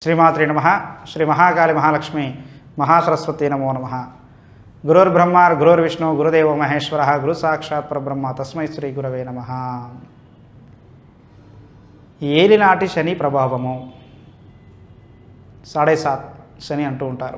శ్రీమాత్రి నమ శ్రీ మహాకాళి మహాలక్ష్మి మహాసరస్వతి నమో నమ గురుర్బ్రహ్మ గురుర్విష్ణు గురుదేవ మహేశ్వర గురు సాక్షాత్ పరబ్రహ్మ తస్మై శ్రీ గురవే నమ ఏలినాటి శని ప్రభావము సాడే సాత్ శని అంటూ ఉంటారు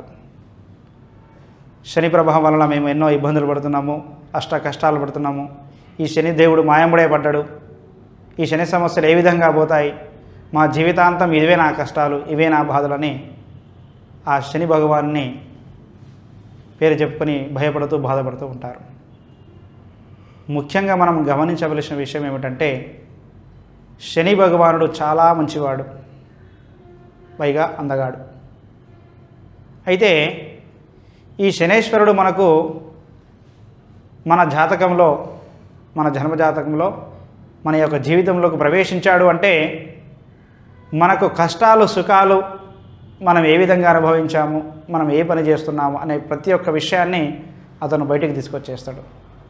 శని ప్రభావం వలన మేము ఎన్నో ఇబ్బందులు పడుతున్నాము అష్ట కష్టాలు పడుతున్నాము ఈ శని దేవుడు మాయంబడే పడ్డాడు ఈ శని సమస్యలు ఏ విధంగా పోతాయి మా జీవితాంతం ఇవే నా కష్టాలు ఇవే నా బాధలని ఆ శని భగవాన్ని పేరు చెప్పుకొని భయపడుతూ బాధపడుతూ ఉంటారు ముఖ్యంగా మనం గమనించవలసిన విషయం ఏమిటంటే శని భగవానుడు చాలా మంచివాడు పైగా అందగాడు అయితే ఈ శనేశ్వరుడు మనకు మన జాతకంలో మన జన్మ జాతకంలో మన యొక్క జీవితంలోకి ప్రవేశించాడు అంటే మనకు కష్టాలు సుఖాలు మనం ఏ విధంగా అనుభవించాము మనం ఏ పని చేస్తున్నాము అనే ప్రతి ఒక్క విషయాన్ని అతను బయటికి తీసుకొచ్చేస్తాడు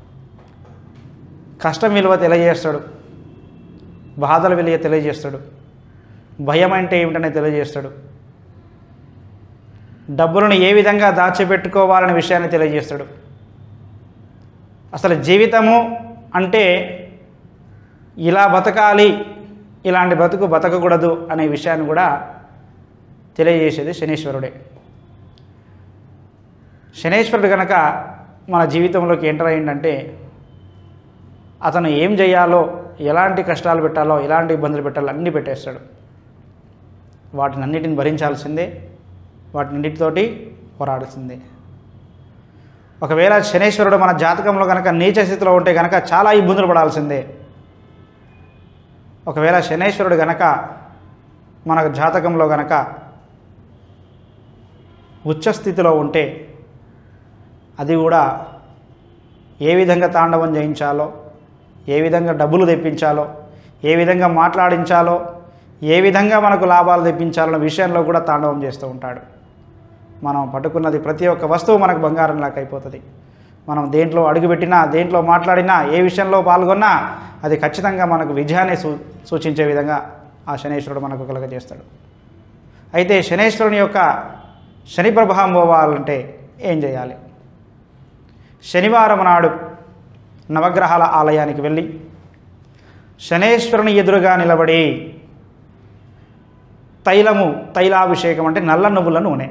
కష్టం విలువ తెలియజేస్తాడు బాధల విలువ తెలియజేస్తాడు భయం అంటే ఏమిటనే తెలియజేస్తాడు డబ్బులను ఏ విధంగా దాచిపెట్టుకోవాలనే విషయాన్ని తెలియజేస్తాడు అసలు జీవితము అంటే ఇలా బతకాలి ఇలాంటి బతుకు బతకకూడదు అనే విషయాన్ని కూడా తెలియజేసేది శనీశ్వరుడే శనీశ్వరుడు కనుక మన జీవితంలోకి ఎంటర్ అయిందంటే అతను ఏం చేయాలో ఎలాంటి కష్టాలు పెట్టాలో ఎలాంటి ఇబ్బందులు పెట్టాలో అన్నీ పెట్టేస్తాడు వాటిని అన్నిటిని భరించాల్సిందే వాటినిన్నిటితోటి పోరాడాల్సిందే ఒకవేళ శనేశ్వరుడు మన జాతకంలో కనుక నీచ స్థితిలో ఉంటే కనుక చాలా ఇబ్బందులు పడాల్సిందే ఒకవేళ శనేశ్వరుడు గనక మన జాతకంలో గనక ఉచ్చస్థితిలో ఉంటే అది కూడా ఏ విధంగా తాండవం చేయించాలో ఏ విధంగా డబ్బులు తెప్పించాలో ఏ విధంగా మాట్లాడించాలో ఏ విధంగా మనకు లాభాలు తెప్పించాలన్న విషయంలో కూడా తాండవం చేస్తూ ఉంటాడు మనం పట్టుకున్నది ప్రతి ఒక్క వస్తువు మనకు బంగారంలాగా అయిపోతుంది మనం దేంట్లో అడుగుపెట్టినా దేంట్లో మాట్లాడినా ఏ విషయంలో పాల్గొన్నా అది ఖచ్చితంగా మనకు విజయాన్ని సూ సూచించే విధంగా ఆ శనేశ్వరుడు మనకు కలగజేస్తాడు అయితే శనేశ్వరుని యొక్క శని ప్రభావం పోవాలంటే ఏం చేయాలి శనివారం నాడు నవగ్రహాల ఆలయానికి వెళ్ళి శనేశ్వరుని ఎదురుగా నిలబడి తైలము తైలాభిషేకం అంటే నల్ల నువ్వుల నూనె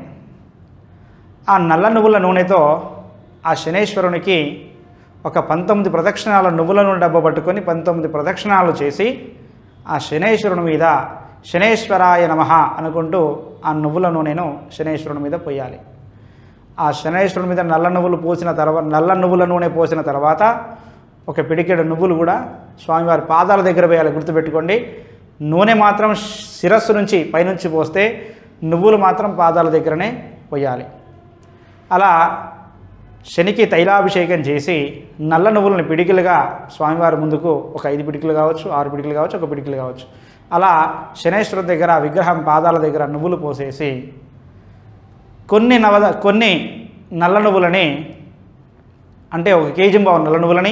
ఆ నల్ల నువ్వుల నూనెతో ఆ శనేశ్వరునికి ఒక పంతొమ్మిది ప్రదక్షిణాల నువ్వుల నూనె డబ్బ పట్టుకొని పంతొమ్మిది ప్రదక్షిణాలు చేసి ఆ శనేశ్వరుని మీద శనేశ్వరాయ నమ అనుకుంటూ ఆ నువ్వుల నూనెను శనేశ్వరుని మీద పోయాలి ఆ శనేశ్వరుని మీద నల్ల నువ్వులు పోసిన తర్వాత నల్ల నువ్వుల నూనె పోసిన తర్వాత ఒక పిడికెడు నువ్వులు కూడా స్వామివారి పాదాల దగ్గర వేయాలి గుర్తుపెట్టుకోండి నూనె మాత్రం శిరస్సు నుంచి పైనుంచి పోస్తే నువ్వులు మాత్రం పాదాల దగ్గరనే పోయాలి అలా శనికి తైలాభిషేకం చేసి నల్ల నువ్వులను పిడికిలుగా స్వామివారి ముందుకు ఒక ఐదు పిడికిలు కావచ్చు ఆరు పిడికిలు కావచ్చు ఒక పిడికిలు కావచ్చు అలా శనేశ్వరుడి దగ్గర విగ్రహం పాదాల దగ్గర నువ్వులు పోసేసి కొన్ని నవ కొన్ని నల్ల నువ్వులని అంటే ఒక కేజీ బావు నల్ల నువ్వులని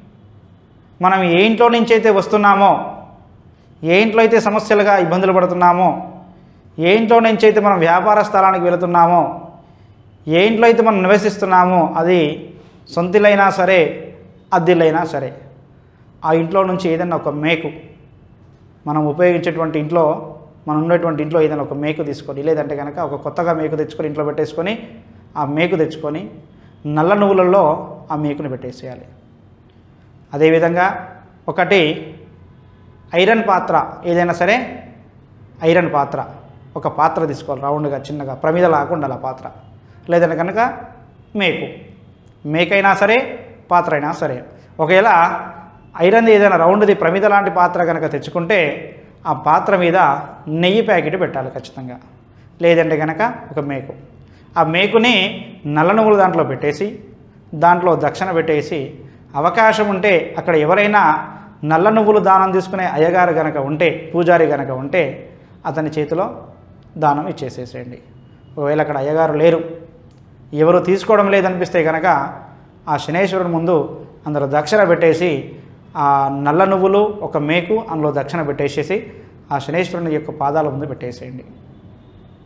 మనం ఏ ఇంట్లో నుంచి అయితే వస్తున్నామో ఏ ఇంట్లో అయితే సమస్యలుగా ఇబ్బందులు పడుతున్నామో ఏ ఇంట్లో నుంచి అయితే మనం వ్యాపార స్థలానికి వెళుతున్నామో ఏ ఇంట్లో అయితే మనం నివసిస్తున్నామో అది సొంతిలైనా సరే అద్దెలైనా సరే ఆ ఇంట్లో నుంచి ఏదైనా ఒక మేకు మనం ఉపయోగించేటువంటి ఇంట్లో మనం ఉండేటువంటి ఇంట్లో ఏదైనా ఒక మేకు తీసుకొని లేదంటే కనుక ఒక కొత్తగా మేకు తెచ్చుకొని ఇంట్లో పెట్టేసుకొని ఆ మేకు తెచ్చుకొని నల్ల నువ్వులలో ఆ మేకుని పెట్టేసేయాలి అదేవిధంగా ఒకటి ఐరన్ పాత్ర ఏదైనా సరే ఐరన్ పాత్ర ఒక పాత్ర తీసుకోవాలి రౌండ్గా చిన్నగా ప్రమిద లాకుండా అలా పాత్ర లేదంటే కనుక మేకు మేకైనా సరే పాత్ర అయినా సరే ఒకవేళ ఐరన్ది ఏదైనా రౌండ్ది ప్రమిద లాంటి పాత్ర కనుక తెచ్చుకుంటే ఆ పాత్ర మీద నెయ్యి ప్యాకెట్ పెట్టాలి ఖచ్చితంగా లేదంటే కనుక ఒక మేకు ఆ మేకుని నల్ల నువ్వులు దాంట్లో పెట్టేసి దాంట్లో దక్షిణ పెట్టేసి అవకాశం ఉంటే అక్కడ ఎవరైనా నల్ల నువ్వులు దానం తీసుకునే అయ్యగారు గనక ఉంటే పూజారి గనక ఉంటే అతని చేతిలో దానం ఇచ్చేసేసేయండి ఒకవేళ అక్కడ అయ్యగారు లేరు ఎవరు తీసుకోవడం లేదనిపిస్తే కనుక ఆ శనేశ్వరుని ముందు అందరూ దక్షిణ పెట్టేసి ఆ నల్ల నువ్వులు ఒక మేకు అందులో దక్షిణ పెట్టేసేసి ఆ శనేశ్వరుని యొక్క పాదాల ముందు పెట్టేసేయండి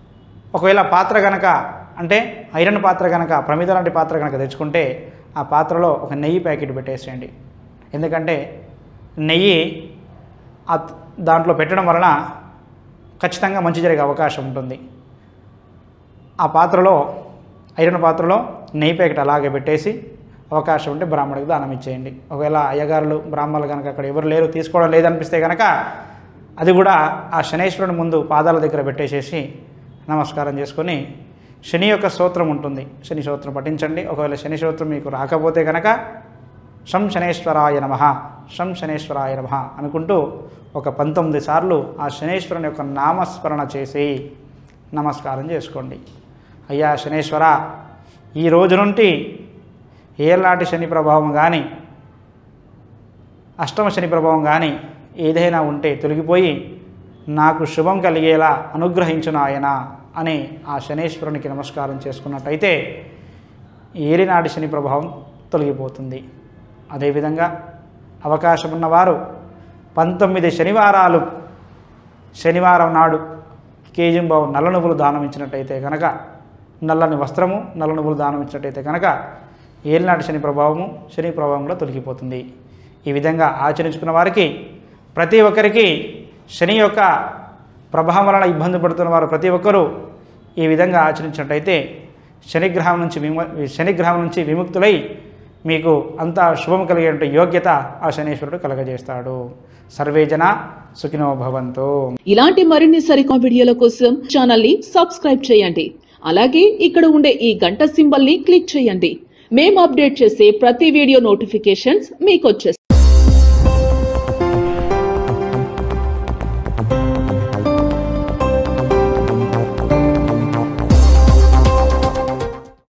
ఒకవేళ పాత్ర గనక అంటే ఐరన్ పాత్ర గనక ప్రమిద లాంటి పాత్ర గనక తెచ్చుకుంటే ఆ పాత్రలో ఒక నెయ్యి ప్యాకెట్ పెట్టేసేయండి ఎందుకంటే నెయ్యి ఆ దాంట్లో పెట్టడం వలన ఖచ్చితంగా మంచి జరిగే అవకాశం ఉంటుంది ఆ పాత్రలో ఐరన్ పాత్రలో నెయ్యి ప్యాకెట్ అలాగే పెట్టేసి అవకాశం ఉంటే బ్రాహ్మడికి దానం ఇచ్చేయండి ఒకవేళ అయ్యగారులు బ్రాహ్మణులు కనుక అక్కడ ఎవరు లేరు తీసుకోవడం లేదనిపిస్తే కనుక అది కూడా ఆ శనేశ్వరుని ముందు పాదాల దగ్గర పెట్టేసేసి నమస్కారం చేసుకొని శని యొక్క స్తోత్రం ఉంటుంది శని స్తోత్రం పఠించండి ఒకవేళ శని స్తోత్రం మీకు రాకపోతే కనుక శం శనేశ్వరాయ నమ శం శనేశ్వరాయ నమ అనుకుంటూ ఒక పంతొమ్మిది సార్లు ఆ శనేశ్వరుని యొక్క నామస్మరణ చేసి నమస్కారం చేసుకోండి అయ్యా శనేశ్వర ఈ రోజు నుండి ఏలాంటి శని ప్రభావం కానీ అష్టమ శని ప్రభావం కానీ ఏదైనా ఉంటే తొలగిపోయి నాకు శుభం కలిగేలా అనుగ్రహించును ఆయన అని ఆ శనేశ్వరునికి నమస్కారం చేసుకున్నట్టయితే ఏలినాటి శని ప్రభావం తొలగిపోతుంది అదేవిధంగా అవకాశం ఉన్నవారు పంతొమ్మిది శనివారాలు శనివారం నాడు కేజింబావు నల్ల నువ్వులు దానం ఇచ్చినట్టయితే కనుక నల్లని వస్త్రము నల్ల నువ్వులు దానం ఇచ్చినట్టయితే కనుక ఏలినాటి శని ప్రభావము శని ప్రభావం కూడా తొలగిపోతుంది ఈ విధంగా ఆచరించుకున్న వారికి ప్రతి ఒక్కరికి శని యొక్క ప్రభావం వలన ఇబ్బంది పడుతున్న వారు ప్రతి ఒక్కరూ ఈ విధంగా ఆచరించినట్టయితే శనిగ్రహం నుంచి విము శనిగ్రహం నుంచి విముక్తులై మీకు అంతా శుభం కలిగేటువంటి యోగ్యత ఆ శనీశ్వరుడు కలగజేస్తాడు సర్వే జన సుఖినో భవంతు ఇలాంటి మరిన్ని సరికొత్త వీడియోల కోసం ఛానల్ ని సబ్స్క్రైబ్ చేయండి అలాగే ఇక్కడ ఉండే ఈ గంట సింబల్ ని క్లిక్ చేయండి మేము అప్డేట్ చేసే ప్రతి వీడియో నోటిఫికేషన్స్ మీకు వచ్చేస్తాయి